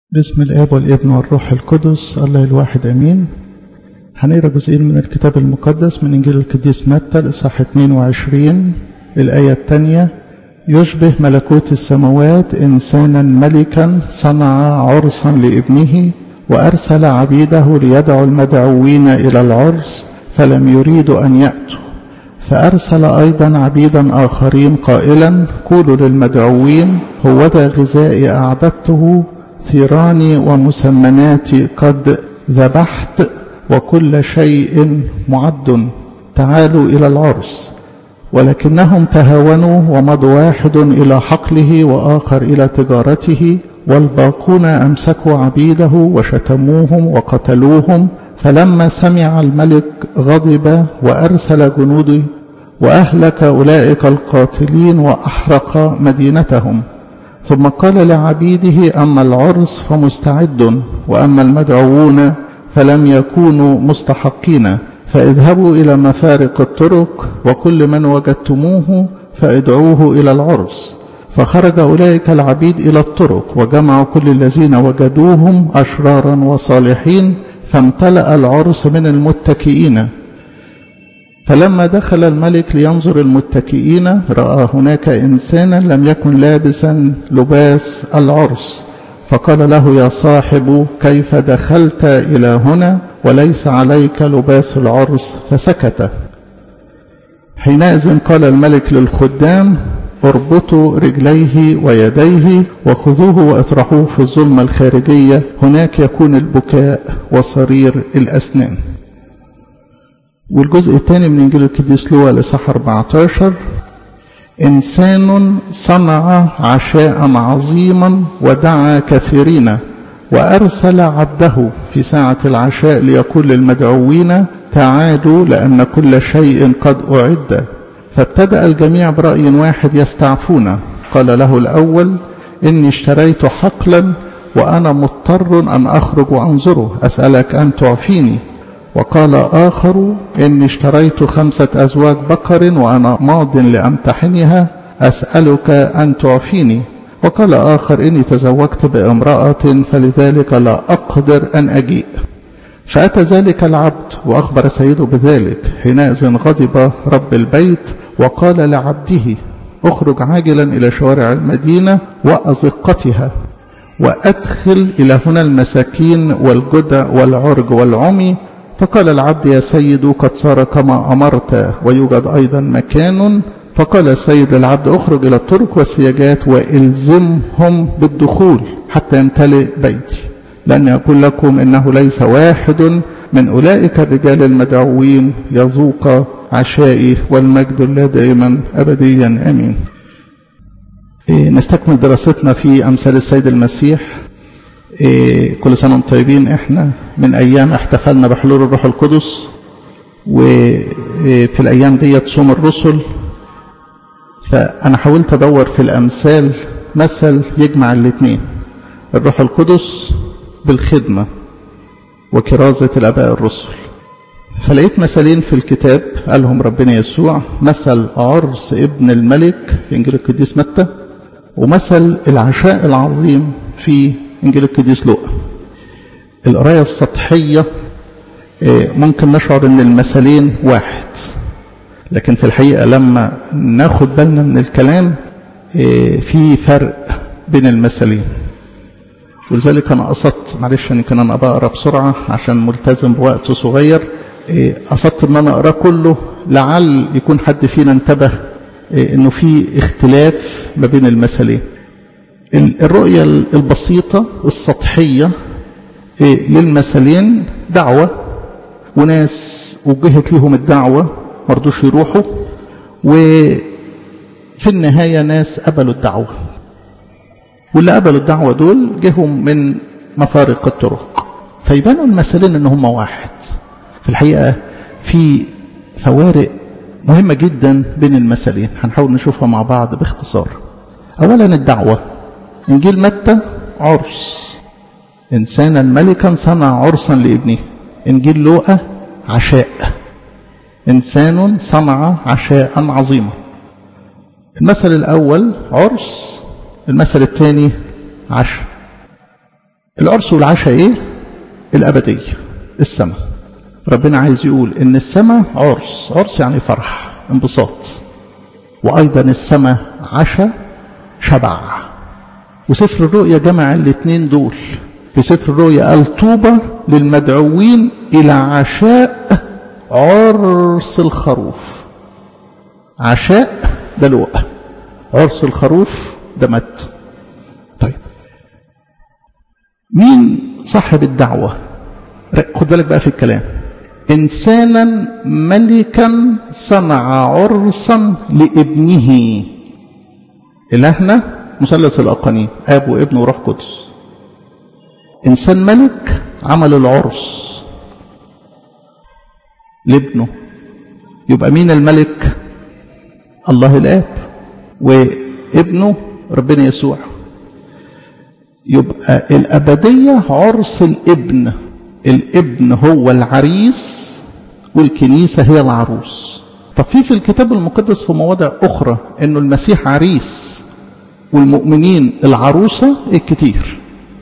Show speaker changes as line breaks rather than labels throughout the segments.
باسم الآب والابن والروح القدس الله الواحد أمين هنقرا جزئين من الكتاب المقدس من إنجيل القديس متى الإصحاح 22 الآية الثانية يشبه ملكوت السماوات إنسانا ملكا صنع عرسا لابنه وأرسل عبيده ليدعوا المدعوين إلى العرس فلم يريدوا أن يأتوا فأرسل أيضا عبيدا آخرين قائلا قولوا للمدعوين هو ذا غذائي أعددته ثيراني ومسمناتي قد ذبحت وكل شيء معد تعالوا إلى العرس ولكنهم تهاونوا ومضوا واحد إلى حقله وآخر إلى تجارته والباقون أمسكوا عبيده وشتموهم وقتلوهم فلما سمع الملك غضب وأرسل جنوده وأهلك أولئك القاتلين وأحرق مدينتهم ثم قال لعبيده أما العرس فمستعد وأما المدعوون فلم يكونوا مستحقين فاذهبوا إلى مفارق الطرق وكل من وجدتموه فادعوه إلى العرس فخرج أولئك العبيد إلى الطرق وجمعوا كل الذين وجدوهم أشرارا وصالحين فامتلأ العرس من المتكئين فلما دخل الملك لينظر المتكئين رأى هناك إنسانا لم يكن لابسا لباس العرس فقال له يا صاحب كيف دخلت إلى هنا وليس عليك لباس العرس فسكت حينئذ قال الملك للخدام اربطوا رجليه ويديه وخذوه واطرحوه في الظلمة الخارجية هناك يكون البكاء وصرير الأسنان والجزء الثاني من إنجيل القديس لوقا لصح 14 إنسان صنع عشاء عظيما ودعا كثيرين وأرسل عبده في ساعة العشاء ليقول للمدعوين تعالوا لأن كل شيء قد أعد فابتدأ الجميع برأي واحد يستعفون قال له الأول إني اشتريت حقلا وأنا مضطر أن أخرج وأنظره أسألك أن تعفيني وقال آخر إني اشتريت خمسة أزواج بقر وأنا ماض لأمتحنها أسألك أن تعفيني وقال آخر إني تزوجت بامرأة فلذلك لا أقدر أن أجيء فأتى ذلك العبد وأخبر سيده بذلك حينئذ غضب رب البيت وقال لعبده اخرج عاجلا إلى شوارع المدينة وأزقتها وأدخل إلى هنا المساكين والجدع والعرج والعمي فقال العبد يا سيد قد صار كما أمرت ويوجد أيضا مكان فقال السيد العبد اخرج إلى الطرق والسياجات وإلزمهم بالدخول حتى يمتلئ بيتي لأن أقول لكم إنه ليس واحد من أولئك الرجال المدعوين يذوق عشائي والمجد الله دائما أبديا أمين إيه نستكمل دراستنا في أمثال السيد المسيح إيه كل سنة وانتم طيبين احنا من أيام احتفلنا بحلول الروح القدس وفي الأيام ديت صوم الرسل فأنا حاولت أدور في الأمثال مثل يجمع الاثنين الروح القدس بالخدمة وكرازة الأباء الرسل فلقيت مثلين في الكتاب قالهم ربنا يسوع مثل عرس ابن الملك في إنجيل القديس متى ومثل العشاء العظيم في إنجيل القديس لوقا القراية السطحية ممكن نشعر ان المثلين واحد لكن في الحقيقة لما ناخد بالنا من الكلام في فرق بين المثلين ولذلك أنا قصدت معلش يمكن أنا بقرا بسرعة عشان ملتزم بوقت صغير قصدت إن أنا أقرأ كله لعل يكون حد فينا انتبه إنه في اختلاف ما بين المثلين الرؤية البسيطة السطحية للمثلين دعوة وناس وجهت لهم الدعوة مرضوش يروحوا وفي النهاية ناس قبلوا الدعوة واللي قبلوا الدعوة دول جهم من مفارق الطرق فيبانوا المثلين ان هم واحد في الحقيقة في فوارق مهمة جدا بين المثلين هنحاول نشوفها مع بعض باختصار اولا الدعوة انجيل متى عرس انسانا ملكا صنع عرسا لابنه انجيل لوقا عشاء انسان صنع عشاء عظيما المثل الاول عرس المثل الثاني عشاء العرس والعشاء ايه الابديه السماء ربنا عايز يقول ان السماء عرس عرس يعني فرح انبساط وايضا السماء عشاء شبع وسفر الرؤيا جمع الاثنين دول في سفر الرؤيا قال طوبى للمدعوين الى عشاء عرس الخروف عشاء ده لقى عرس الخروف ده مت طيب مين صاحب الدعوة خد بالك بقى في الكلام إنسانا ملكا صنع عرسا لابنه إلهنا مثلث الأقانيم آب وابن وروح قدس إنسان ملك عمل العرس لابنه يبقى مين الملك الله الآب وابنه ربنا يسوع يبقى الأبدية عرس الابن الابن هو العريس والكنيسة هي العروس طب في في الكتاب المقدس في مواضع أخرى أنه المسيح عريس والمؤمنين العروسة الكتير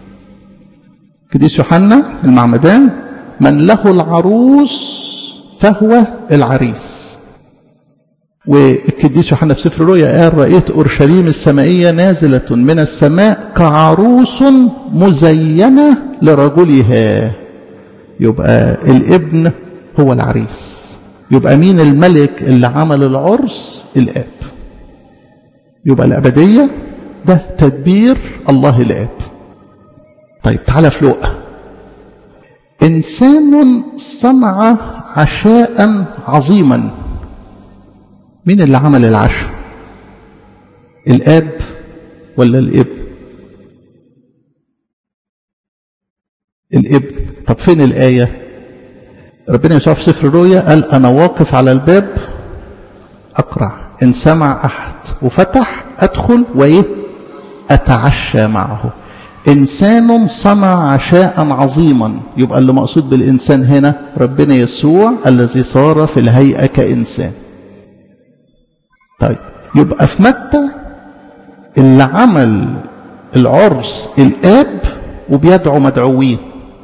قديس يوحنا المعمدان من له العروس فهو العريس والقديس يوحنا في سفر الرؤيا قال رأيت أورشليم السمائية نازلة من السماء كعروس مزينة لرجلها يبقى الابن هو العريس يبقى مين الملك اللي عمل العرس الآب يبقى الأبدية ده تدبير الله الآب طيب تعالى في لقا إنسان صنع عشاء عظيما مين اللي عمل العشاء الاب ولا الابن الابن طب فين الآية ربنا يسوع في سفر الرؤيا قال أنا واقف على الباب أقرع إن سمع أحد وفتح أدخل وإيه أتعشى معه إنسان صنع عشاء عظيما يبقى اللي مقصود بالإنسان هنا ربنا يسوع الذي صار في الهيئة كإنسان طيب يبقى في متى اللي عمل العرس الآب وبيدعو مدعوين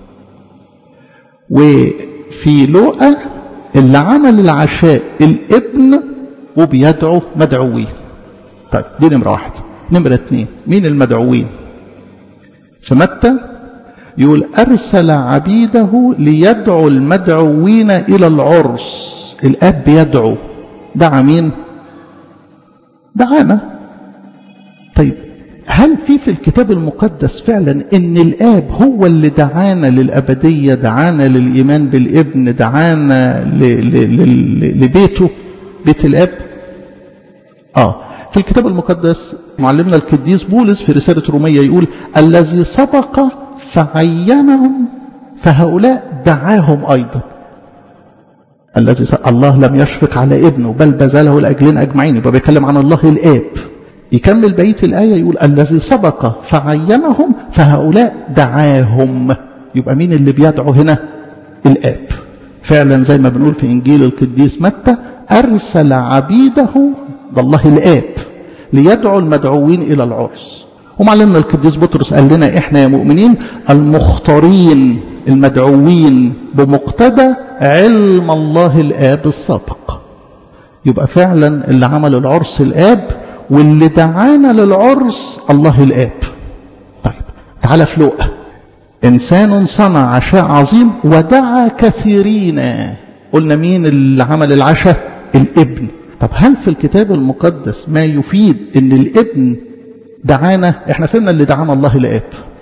وفي لوقا اللي عمل العشاء الابن وبيدعو مدعوين طيب دي نمرة واحد نمرة اتنين مين المدعوين في متى يقول أرسل عبيده ليدعو المدعوين إلى العرس الآب بيدعو دعا مين دعانا طيب هل في في الكتاب المقدس فعلا ان الاب هو اللي دعانا للابديه دعانا للايمان بالابن دعانا ل ل ل لبيته بيت الاب اه في الكتاب المقدس معلمنا القديس بولس في رساله روميه يقول الذي سبق فعينهم فهؤلاء دعاهم ايضا الذي الله لم يشفق على ابنه بل بذله لاجلنا اجمعين يبقى بيتكلم عن الله الاب يكمل بقيه الايه يقول الذي سبق فعينهم فهؤلاء دعاهم يبقى مين اللي بيدعو هنا الاب فعلا زي ما بنقول في انجيل القديس متى ارسل عبيده ده الله الاب ليدعو المدعوين الى العرس ومعلمنا القديس بطرس قال لنا احنا يا مؤمنين المختارين المدعوين بمقتضى علم الله الاب السابق يبقى فعلا اللي عمل العرس الاب واللي دعانا للعرس الله الاب طيب تعالى في لوقا انسان صنع عشاء عظيم ودعا كثيرين قلنا مين اللي عمل العشاء الابن طب هل في الكتاب المقدس ما يفيد ان الابن دعانا احنا فهمنا اللي دعانا الله الاب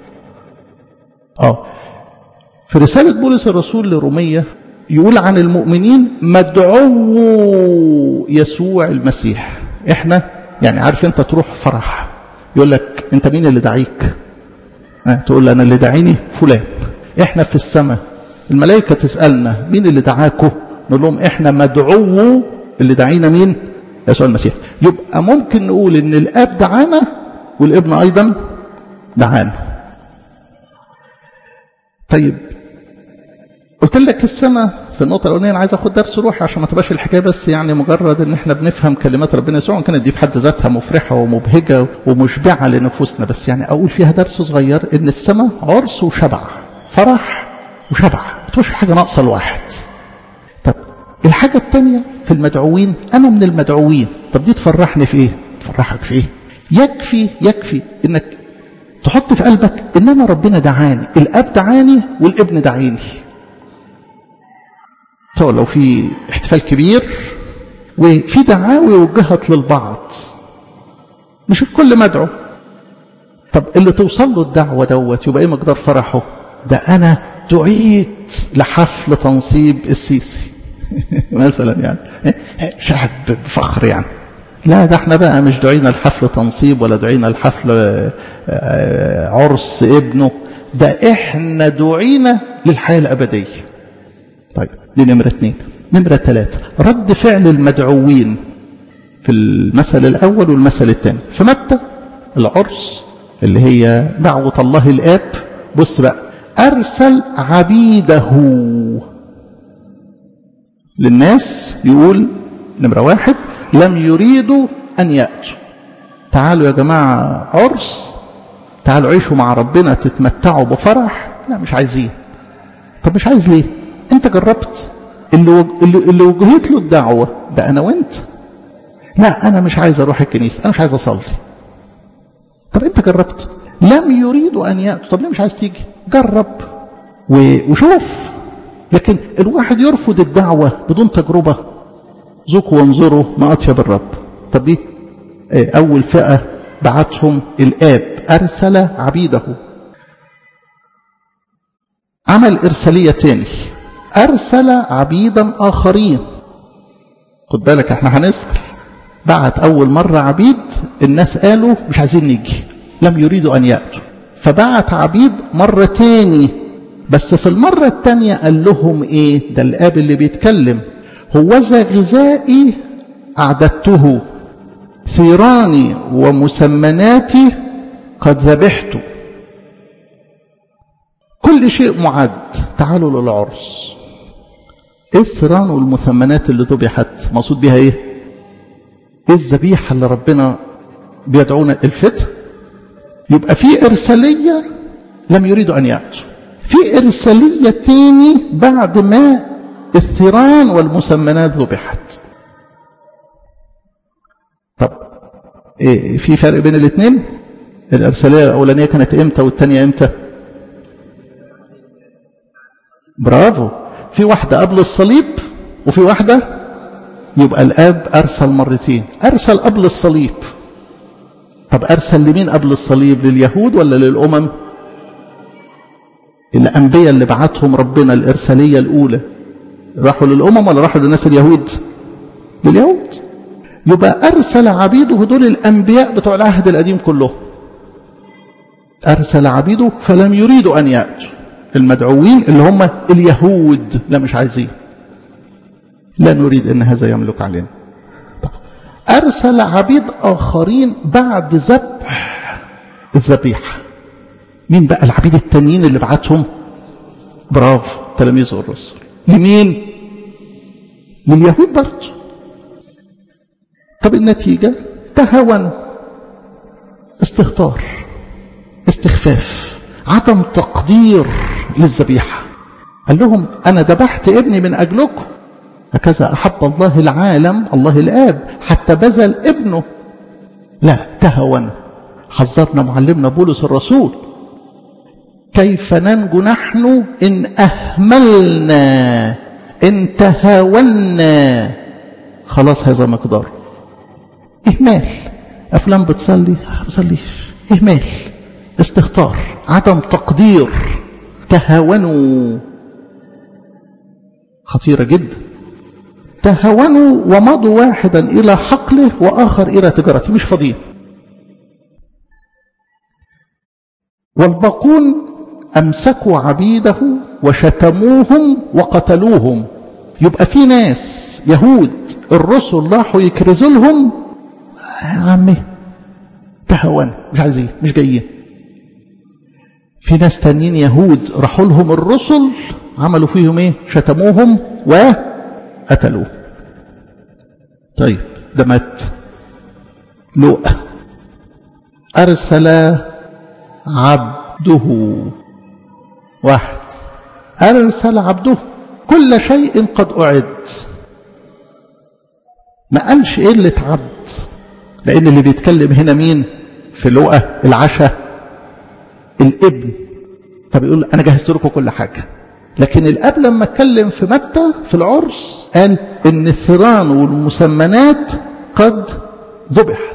اه في رسالة بولس الرسول لرومية يقول عن المؤمنين مدعو يسوع المسيح احنا يعني عارف انت تروح فرح يقول لك انت مين اللي دعيك اه تقول انا اللي دعيني فلان احنا في السماء الملائكة تسألنا مين اللي دعاكوا نقول لهم احنا مدعو اللي دعينا مين يسوع المسيح يبقى ممكن نقول ان الاب دعانا والابن ايضا دعانا طيب قلت لك السماء في النقطة الأولانية أنا عايز أخد درس روحي عشان ما تبقاش الحكاية بس يعني مجرد إن إحنا بنفهم كلمات ربنا يسوع كانت دي في حد ذاتها مفرحة ومبهجة ومشبعة لنفوسنا بس يعني أقول فيها درس صغير إن السماء عرس وشبع فرح وشبع ما تبقاش حاجة ناقصة الواحد طب الحاجة الثانية في المدعوين أنا من المدعوين طب دي تفرحني في إيه؟ تفرحك في إيه؟ يكفي يكفي إنك تحط في قلبك إن أنا ربنا دعاني الأب دعاني والابن دعيني سواء لو في احتفال كبير وفي دعاوي وجهت للبعض مش الكل مدعو طب اللي توصل له الدعوة دوت يبقى ايه مقدار فرحه ده انا دعيت لحفل تنصيب السيسي مثلا يعني شعب بفخر يعني لا ده احنا بقى مش دعينا لحفل تنصيب ولا دعينا لحفل عرس ابنه ده احنا دعينا للحياة الأبدية طيب دي نمرة اثنين نمرة ثلاثة رد فعل المدعوين في المثل الأول والمثل الثاني في متى العرس اللي هي دعوة الله الآب بص بقى أرسل عبيده للناس يقول نمرة واحد لم يريدوا أن يأتوا تعالوا يا جماعة عرس تعالوا عيشوا مع ربنا تتمتعوا بفرح لا مش عايزين طب مش عايز ليه انت جربت اللي, وج... اللي, اللي وجهت له الدعوة ده انا وانت لا انا مش عايز اروح الكنيسة انا مش عايز اصلي طب انت جربت لم يريدوا ان يأتوا طب ليه مش عايز تيجي جرب و... وشوف لكن الواحد يرفض الدعوة بدون تجربة ذوقوا وانظروا ما أطيب الرب طب دي أول فئة بعتهم الآب أرسل عبيده عمل إرسالية تاني أرسل عبيدا آخرين خد بالك احنا هنسأل بعت أول مرة عبيد الناس قالوا مش عايزين نيجي لم يريدوا أن يأتوا فبعت عبيد مرة تاني بس في المرة التانية قال لهم ايه ده الآب اللي بيتكلم هوذا غذائي أعددته ثيراني ومسمناتي قد ذبحت كل شيء معد تعالوا للعرس ايه الثيران والمثمنات اللي ذبحت مقصود بها ايه ايه الذبيحة اللي ربنا بيدعونا الفتح يبقى في إرسالية لم يريدوا أن يأتوا في إرسالية تاني بعد ما الثيران والمسمنات ذبحت طب إيه في فرق بين الاثنين الإرسالية الأولانية كانت إمتى والثانية إمتى برافو في واحدة قبل الصليب وفي واحدة يبقى الآب أرسل مرتين أرسل قبل الصليب طب أرسل لمين قبل الصليب لليهود ولا للأمم الأنبياء اللي بعتهم ربنا الإرسالية الأولى راحوا للأمم ولا راحوا للناس اليهود لليهود يبقى أرسل عبيده دول الأنبياء بتوع العهد القديم كلهم أرسل عبيده فلم يريدوا أن يأتوا المدعوين اللي هم اليهود لا مش عايزين لا نريد أن هذا يملك علينا أرسل عبيد آخرين بعد ذبح الذبيحة مين بقى العبيد التانيين اللي بعتهم برافو تلاميذ الرسل لمين لليهود برضه طب النتيجة تهاون استهتار استخفاف عدم تقدير للذبيحة قال لهم أنا ذبحت ابني من أجلكم هكذا أحب الله العالم الله الآب حتى بذل ابنه لا تهاون حذرنا معلمنا بولس الرسول كيف ننجو نحن إن أهملنا إن تهاونا خلاص هذا مقدار إهمال أفلام بتصلي ما بتصليش إهمال استهتار عدم تقدير تهاونوا خطيرة جدا تهاونوا ومضوا واحدا إلى حقله وآخر إلى تجارته مش فاضيين والباقون أمسكوا عبيده وشتموهم وقتلوهم يبقى في ناس يهود الرسل راحوا يكرزوا لهم يا عمي تهاون مش عايزين مش جايين في ناس تانيين يهود راحوا لهم الرسل عملوا فيهم ايه شتموهم وقتلوه طيب ده مات لوقا أرسل عبده واحد أرسل عبده كل شيء قد أعد ما قالش إيه اللي اتعد لأن اللي بيتكلم هنا مين في لوقا العشاء الابن فبيقول أنا جهزت لكم كل حاجة لكن الأب لما اتكلم في متى في العرس قال إن الثيران والمسمنات قد ذبحت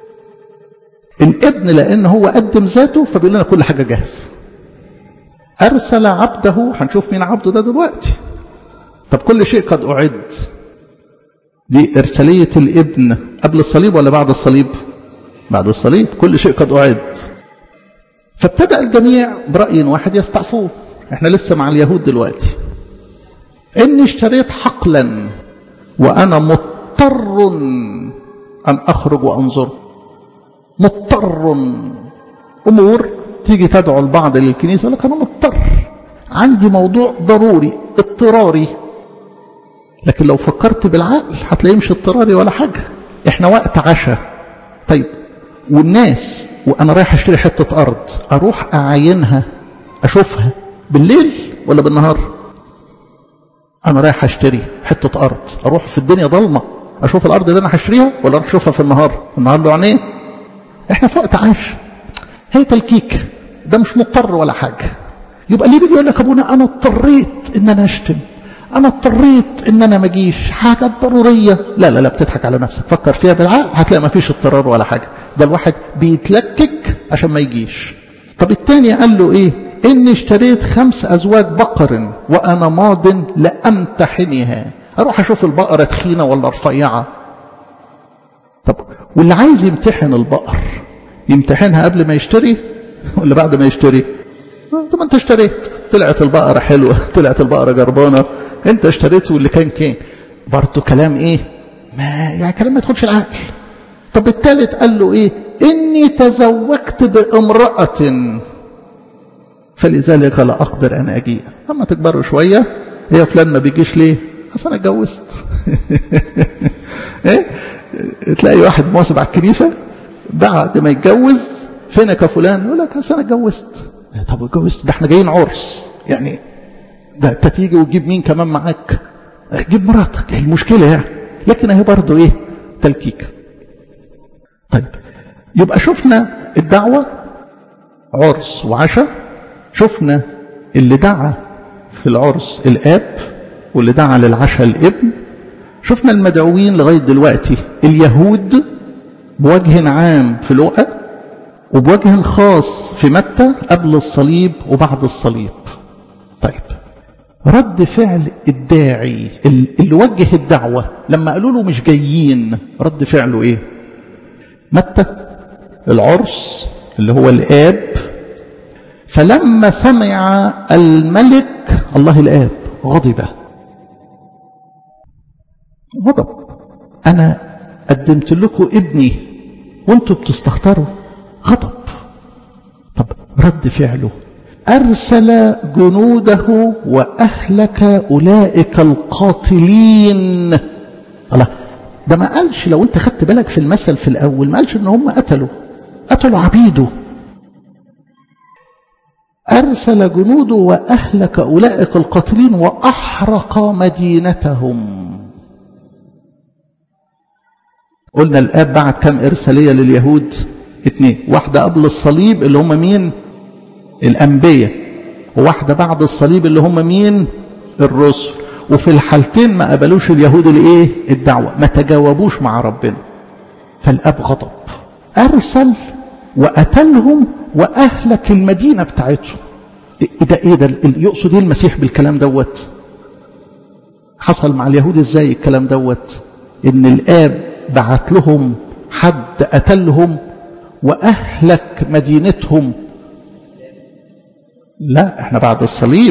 الابن لأن هو قدم ذاته فبيقول لنا كل حاجة جاهز أرسل عبده هنشوف مين عبده ده دلوقتي طب كل شيء قد أعد دي إرسالية الابن قبل الصليب ولا بعد الصليب بعد الصليب كل شيء قد أعد فابتدأ الجميع برأي واحد يستعفوه احنا لسه مع اليهود دلوقتي إني اشتريت حقلا وأنا مضطر أن أخرج وأنظر مضطر أمور تيجي تدعو البعض للكنيسة يقول لك أنا مضطر عندي موضوع ضروري اضطراري لكن لو فكرت بالعقل هتلاقيه مش اضطراري ولا حاجة احنا وقت عشاء طيب والناس وانا رايح اشتري حتة ارض اروح اعاينها اشوفها بالليل ولا بالنهار انا رايح اشتري حتة ارض اروح في الدنيا ضلمة اشوف الارض اللي انا هشتريها ولا اروح اشوفها في النهار النهار له عينين احنا في وقت عاش هي تلكيك ده مش مضطر ولا حاجة يبقى ليه بيجي يقول لك ابونا انا اضطريت ان انا اشتم انا اضطريت ان انا ما اجيش حاجه ضروريه لا لا لا بتضحك على نفسك فكر فيها بالعقل هتلاقي ما فيش اضطرار ولا حاجه ده الواحد بيتلكك عشان ما يجيش طب التاني قال له ايه اني اشتريت خمس ازواج بقر وانا ماض لامتحنها اروح اشوف البقره تخينه ولا رفيعه طب واللي عايز يمتحن البقر يمتحنها قبل ما يشتري ولا بعد ما يشتري طب انت اشتريت طلعت البقرة حلوة طلعت البقرة جربانة انت اشتريت واللي كان كان برضه كلام ايه ما يعني كلام ما يدخلش العقل طب الثالث قال له ايه اني تزوجت بامرأة فلذلك لا اقدر ان اجيء اما تكبروا شوية هي فلان ما بيجيش ليه اصل انا اتجوزت ايه تلاقي واحد مواظب على الكنيسة بعد ما يتجوز فينك يا فلان يقول لك اصل انا اتجوزت طب اتجوزت ده احنا جايين عرس يعني ده انت تيجي وتجيب مين كمان معاك جيب مراتك ايه المشكله يعني لكن اهي برضه ايه تلكيك طيب يبقى شفنا الدعوه عرس وعشاء شفنا اللي دعا في العرس الاب واللي دعا للعشاء الابن شفنا المدعوين لغايه دلوقتي اليهود بوجه عام في لوقا وبوجه خاص في متى قبل الصليب وبعد الصليب طيب رد فعل الداعي اللي وجه الدعوة لما قالوا له مش جايين رد فعله ايه متى العرس اللي هو الآب فلما سمع الملك الله الآب غضب غضب أنا قدمت لكم ابني وانتوا بتستهتروا غضب طب رد فعله أرسل جنوده وأهلك أولئك القاتلين الله ده ما قالش لو انت خدت بالك في المثل في الأول ما قالش ان هم قتلوا قتلوا عبيده أرسل جنوده وأهلك أولئك القاتلين وأحرق مدينتهم قلنا الآب بعت كم إرسالية لليهود اثنين واحدة قبل الصليب اللي هم مين الأنبياء وواحدة بعد الصليب اللي هم مين الرسل وفي الحالتين ما قبلوش اليهود الايه الدعوة ما تجاوبوش مع ربنا فالأب غضب أرسل وقتلهم وأهلك المدينة بتاعتهم ده ايه ده يقصد ايه المسيح بالكلام دوت حصل مع اليهود ازاي الكلام دوت ان الآب بعت لهم حد قتلهم وأهلك مدينتهم لا احنا بعد الصليب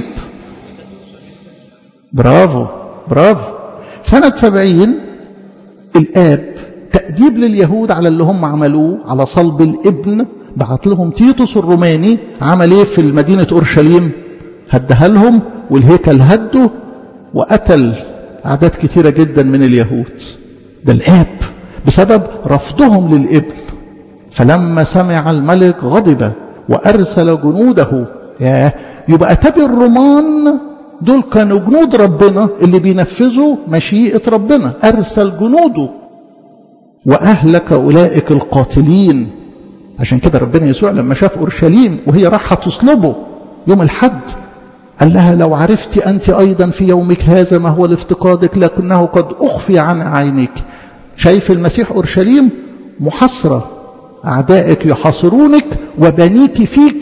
برافو برافو سنة سبعين الآب تأديب لليهود على اللي هم عملوه على صلب الابن بعت لهم تيتوس الروماني عمل ايه في مدينة أورشليم هدها لهم والهيكل هده وقتل أعداد كتيرة جدا من اليهود ده الآب بسبب رفضهم للابن فلما سمع الملك غضب وأرسل جنوده يا يبقى تبي الرومان دول كانوا جنود ربنا اللي بينفذوا مشيئة ربنا أرسل جنوده وأهلك أولئك القاتلين عشان كده ربنا يسوع لما شاف أورشليم وهي راحة تصلبه يوم الحد قال لها لو عرفت أنت أيضا في يومك هذا ما هو لافتقادك لكنه قد أخفي عن عينيك شايف المسيح أورشليم محصرة أعدائك يحاصرونك وبنيك فيك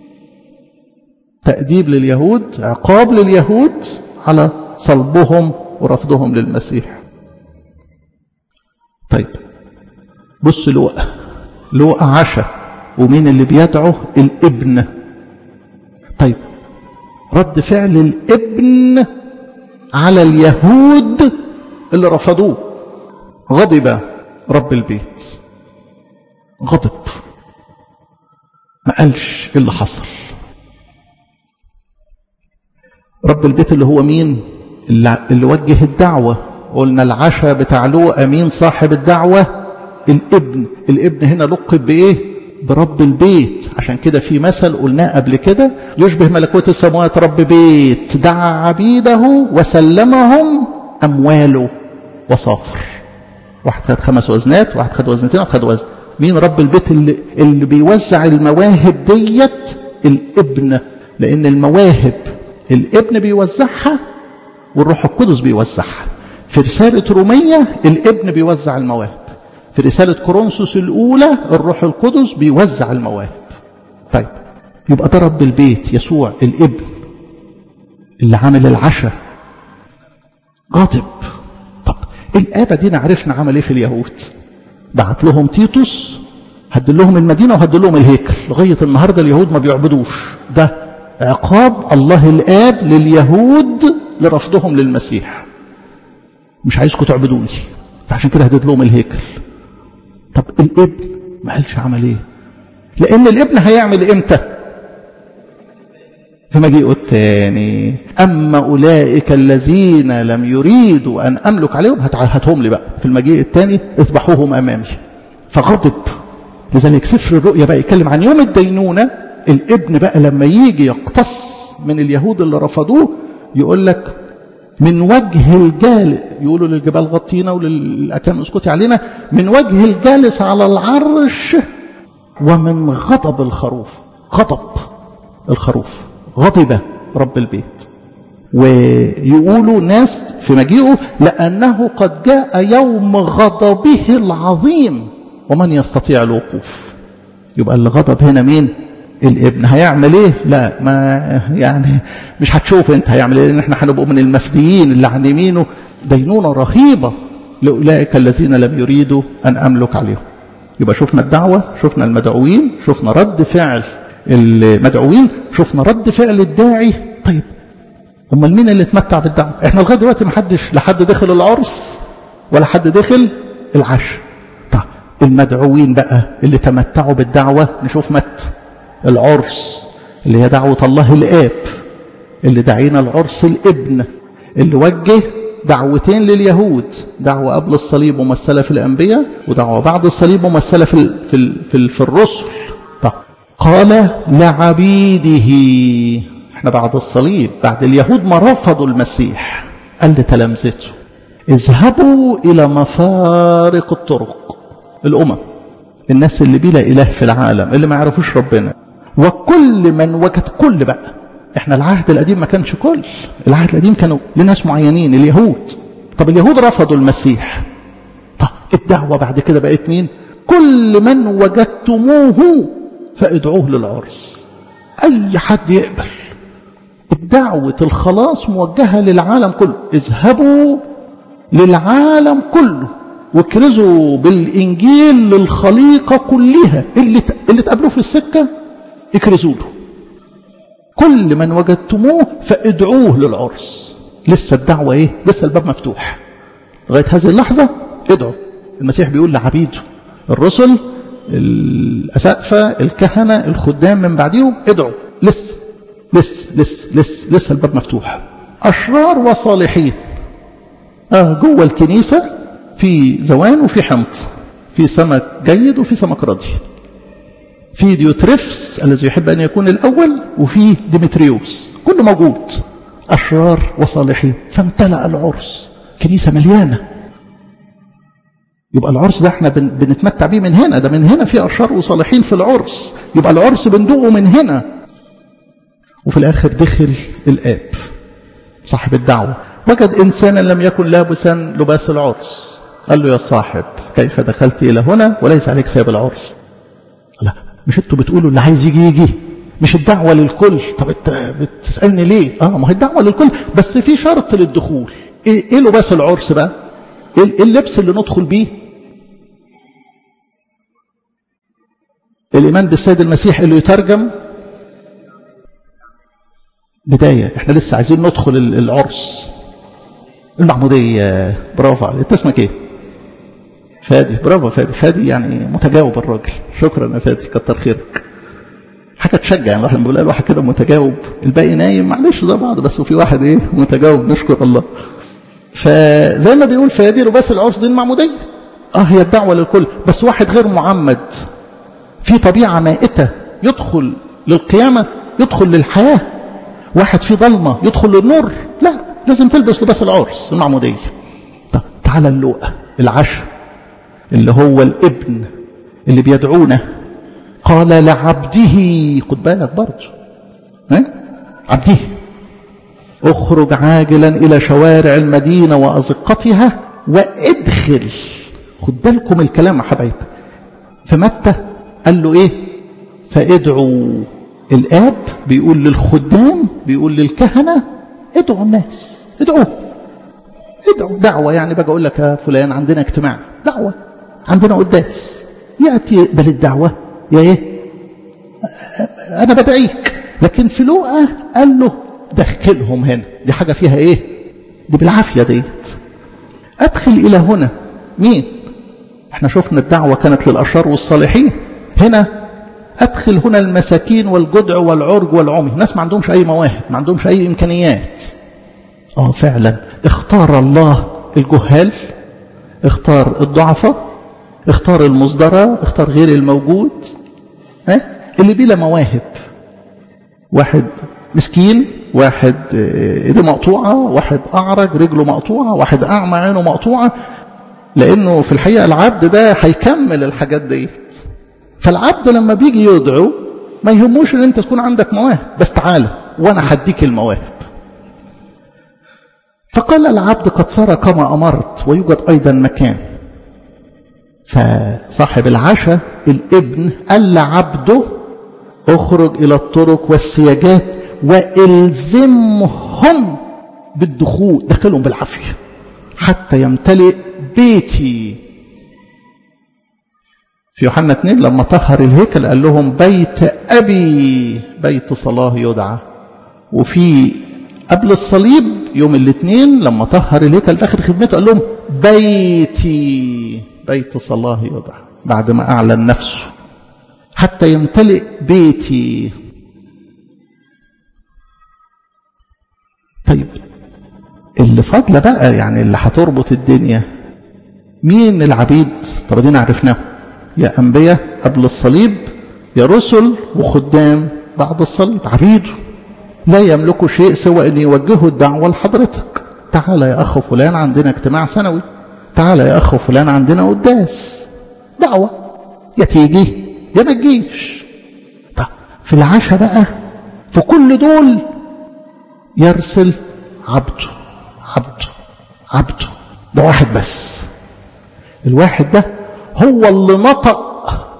تأديب لليهود عقاب لليهود على صلبهم ورفضهم للمسيح طيب بص لوقا لوقا عشاء ومين اللي بيدعو الابن طيب رد فعل الابن على اليهود اللي رفضوه غضب رب البيت غضب ما قالش ايه اللي حصل رب البيت اللي هو مين اللي, اللي وجه الدعوة قلنا العشاء بتاع لوقا مين صاحب الدعوة الابن الابن هنا لقب بايه برب البيت عشان كده في مثل قلناه قبل كده يشبه ملكوت السماوات رب بيت دعا عبيده وسلمهم امواله وصافر واحد خد خمس وزنات واحد خد وزنتين واحد خد وزن مين رب البيت اللي, اللي بيوزع المواهب ديت الابن لان المواهب الابن بيوزعها والروح القدس بيوزعها في رسالة رومية الابن بيوزع المواهب في رسالة كورنثوس الأولى الروح القدس بيوزع المواهب طيب يبقى ده رب البيت يسوع الابن اللي عامل العشاء غاضب طب الآبة دينا عرفنا عمل ايه في اليهود بعت لهم تيتوس هد لهم المدينة وهد لهم الهيكل لغاية النهاردة اليهود ما بيعبدوش ده عقاب الله الآب لليهود لرفضهم للمسيح مش عايزكم تعبدوني فعشان كده هدد لهم الهيكل طب الابن ما قالش عمل ايه لان الابن هيعمل امتى في مجيئه الثاني اما اولئك الذين لم يريدوا ان املك عليهم هاتهم لي بقى في المجيء الثاني اذبحوهم امامي فغضب لذلك سفر الرؤيا بقى يتكلم عن يوم الدينونه الابن بقى لما يجي يقتص من اليهود اللي رفضوه يقول لك من وجه الجالس يقولوا للجبال غطينا وللأكام اسكتي علينا من وجه الجالس على العرش ومن غضب الخروف غضب الخروف غضب رب البيت ويقولوا ناس في مجيئه لأنه قد جاء يوم غضبه العظيم ومن يستطيع الوقوف يبقى اللي غضب هنا مين الابن هيعمل ايه لا ما يعني مش هتشوف انت هيعمل ايه لان احنا هنبقوا من المفديين اللي عن يمينه دينونه رهيبه لاولئك الذين لم يريدوا ان املك عليهم يبقى شفنا الدعوه شفنا المدعوين شفنا رد فعل المدعوين شفنا رد فعل الداعي طيب امال مين اللي اتمتع بالدعوه احنا لغايه دلوقتي ما حدش لا حد دخل العرس ولا حد دخل العشاء طيب المدعوين بقى اللي تمتعوا بالدعوه نشوف مت العرس اللي هي دعوة الله الآب اللي دعينا العرس الابن اللي وجه دعوتين لليهود دعوة قبل الصليب ممثلة في الأنبياء ودعوة بعد الصليب ممثلة في ال في ال في, ال في الرسل طب قال لعبيده احنا بعد الصليب بعد اليهود ما رفضوا المسيح قال لتلامذته اذهبوا إلى مفارق الطرق الأمم الناس اللي بلا إله في العالم اللي ما يعرفوش ربنا وكل من وجد كل بقى احنا العهد القديم ما كانش كل العهد القديم كانوا لناس معينين اليهود طب اليهود رفضوا المسيح طب الدعوة بعد كده بقت مين كل من وجدتموه فادعوه للعرس اي حد يقبل الدعوة الخلاص موجهة للعالم كله اذهبوا للعالم كله واكرزوا بالإنجيل للخليقة كلها اللي اللي تقابلوه في السكة اكرزوا له كل من وجدتموه فادعوه للعرس لسه الدعوة ايه لسه الباب مفتوح لغاية هذه اللحظة ادعوا المسيح بيقول لعبيده الرسل الأسقفة الكهنة الخدام من بعديهم ادعوا لسه لسه لسه لسه لسه الباب مفتوح أشرار وصالحين آه جوه الكنيسة في زوان وفي حمض في سمك جيد وفي سمك ردي في ديوتريفس الذي يحب أن يكون الأول وفي ديمتريوس كله موجود أشرار وصالحين فامتلأ العرس كنيسة مليانة يبقى العرس ده احنا بن بنتمتع بيه من هنا ده من هنا في أشرار وصالحين في العرس يبقى العرس بندوقه من هنا وفي الآخر دخل الآب صاحب الدعوة وجد إنسانا لم يكن لابسا لباس العرس قال له يا صاحب كيف دخلت إلى هنا وليس عليك سيب العرس لا مش انتوا بتقولوا اللي عايز يجي يجي مش الدعوة للكل طب انت بتسألني ليه اه ما هي الدعوة للكل بس في شرط للدخول ايه, إيه لباس العرس بقى ايه اللبس اللي ندخل بيه الإيمان بالسيد المسيح اللي يترجم بداية احنا لسه عايزين ندخل العرس المعمودية برافو عليك انت اسمك ايه فادي برافو فادي فادي يعني متجاوب الراجل شكرا يا فادي كتر خيرك حاجة تشجع يعني الواحد بيقول واحد كده متجاوب الباقي نايم معلش زي بعض بس وفي واحد ايه متجاوب نشكر الله فزي ما بيقول فادي لباس العرس دي المعمودية اه هي الدعوة للكل بس واحد غير معمد في طبيعة مائتة يدخل للقيامة يدخل للحياة واحد في ضلمة يدخل للنور لا لازم تلبس لباس العرس المعمودية طب تعالى اللوقة العشاء اللي هو الابن اللي بيدعونا قال لعبده خد بالك برضه ها عبده اخرج عاجلا الى شوارع المدينة وازقتها وادخل خد بالكم الكلام يا حبايب في متى قال له ايه فادعوا الاب بيقول للخدام بيقول للكهنة ادعوا الناس ادعوا ادعوا دعوة يعني بقى اقول لك يا فلان عندنا اجتماع دعوة عندنا قداس يأتي يقبل الدعوة يا ايه انا بدعيك لكن في لوقا قال له دخلهم هنا دي حاجة فيها ايه دي بالعافية ديت ادخل الى هنا مين احنا شفنا الدعوة كانت للأشرار والصالحين هنا أدخل هنا المساكين والجدع والعرج والعمي ناس ما عندهمش أي مواهب ما عندهمش أي إمكانيات آه فعلا اختار الله الجهال اختار الضعفاء اختار المصدرة اختار غير الموجود ها اللي بلا مواهب واحد مسكين واحد ايده مقطوعة واحد أعرج رجله مقطوعة واحد أعمى عينه مقطوعة لأنه في الحقيقة العبد ده هيكمل الحاجات ديت فالعبد لما بيجي يدعو ما يهموش ان انت تكون عندك مواهب بس تعالى وانا هديك المواهب فقال العبد قد صار كما امرت ويوجد ايضا مكان فصاحب العشاء الابن قال لعبده اخرج الى الطرق والسياجات والزمهم بالدخول دخلهم بالعافيه حتى يمتلئ بيتي في يوحنا 2 لما طهر الهيكل قال لهم بيت أبي بيت صلاة يدعى وفي قبل الصليب يوم الاثنين لما طهر الهيكل في آخر خدمته قال لهم بيتي بيت صلاة يدعى بعد ما أعلن نفسه حتى يمتلئ بيتي طيب اللي فاضله بقى يعني اللي هتربط الدنيا مين العبيد طب دينا عرفناه يا أنبياء قبل الصليب يا رسل وخدام بعد الصليب عبيده لا يملكوا شيء سوى أن يوجهوا الدعوة لحضرتك تعال يا أخ فلان عندنا اجتماع سنوي تعال يا أخ فلان عندنا قداس دعوة يا تيجي يا ما تجيش طب في العشاء بقى في كل دول يرسل عبده عبده عبده ده واحد بس الواحد ده هو اللي نطق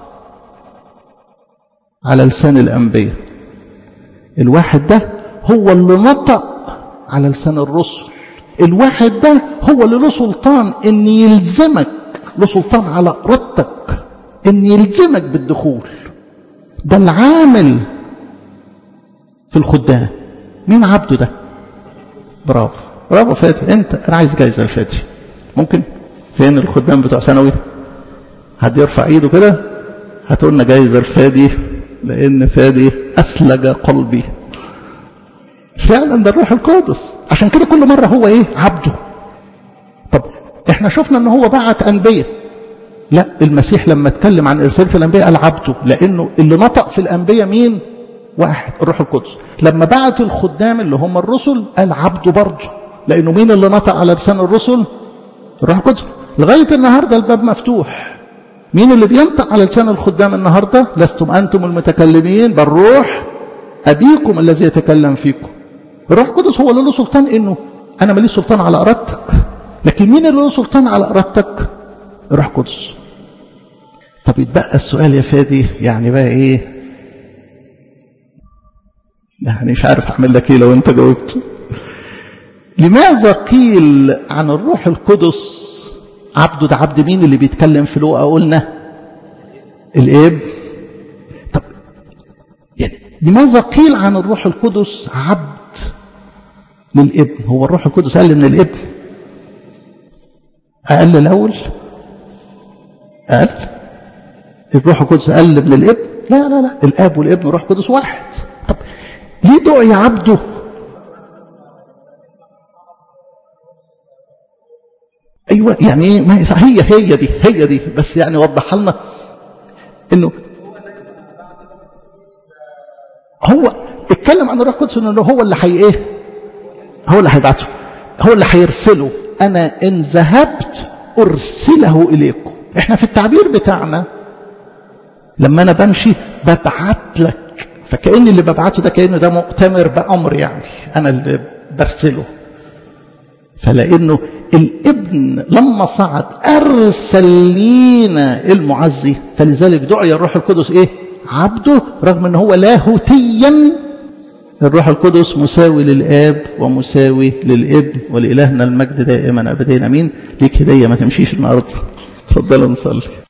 على لسان الأنبياء الواحد ده هو اللي نطق على لسان الرسل الواحد ده هو اللي له سلطان ان يلزمك له سلطان على ارادتك ان يلزمك بالدخول ده العامل في الخدام مين عبده ده برافو برافو فاتي انت انا عايز جايزه الفاتي ممكن فين الخدام بتوع ثانوي حد يرفع ايده كده هاتوا لنا جايزه الفادي لان فادي اسلج قلبي فعلا ده الروح القدس عشان كده كل مرة هو ايه عبده طب احنا شفنا ان هو بعت انبياء لا المسيح لما اتكلم عن ارسالة الانبياء قال عبده لانه اللي نطق في الانبياء مين واحد الروح القدس لما بعت الخدام اللي هم الرسل قال عبده برضه لانه مين اللي نطق على لسان الرسل الروح القدس لغاية النهاردة الباب مفتوح مين اللي بينطق على لسان الخدام النهاردة لستم أنتم المتكلمين بل روح أبيكم الذي يتكلم فيكم الروح القدس هو اللي له سلطان إنه أنا ماليش سلطان على إرادتك لكن مين اللي له سلطان على إرادتك الروح القدس طب يتبقى السؤال يا فادي يعني بقى إيه يعني مش عارف أعمل لك إيه لو أنت جاوبت لماذا قيل عن الروح القدس عبده ده عبد مين اللي بيتكلم في لوقا قلنا الاب طب يعني لماذا قيل عن الروح القدس عبد للابن هو الروح القدس قال من الابن اقل الاول قال الروح القدس قال من الابن لا لا لا الاب والابن والروح القدس واحد طب ليه دعي عبده ايوه يعني ايه ما هي هي دي هي دي بس يعني وضحها لنا انه هو اتكلم عن الروح القدس انه هو اللي حي ايه هو اللي هيبعته هو اللي هيرسله انا ان ذهبت ارسله اليكم احنا في التعبير بتاعنا لما انا بمشي ببعت لك فكأن اللي ببعته ده كأنه ده مؤتمر بأمر يعني انا اللي برسله فلانه الابن لما صعد ارسل لينا المعزي فلذلك دعي الروح القدس ايه عبده رغم ان هو لاهوتيا الروح القدس مساوي للاب ومساوي للابن ولالهنا المجد دائما ابدا امين ليك هديه ما تمشيش النهارده اتفضلوا نصلي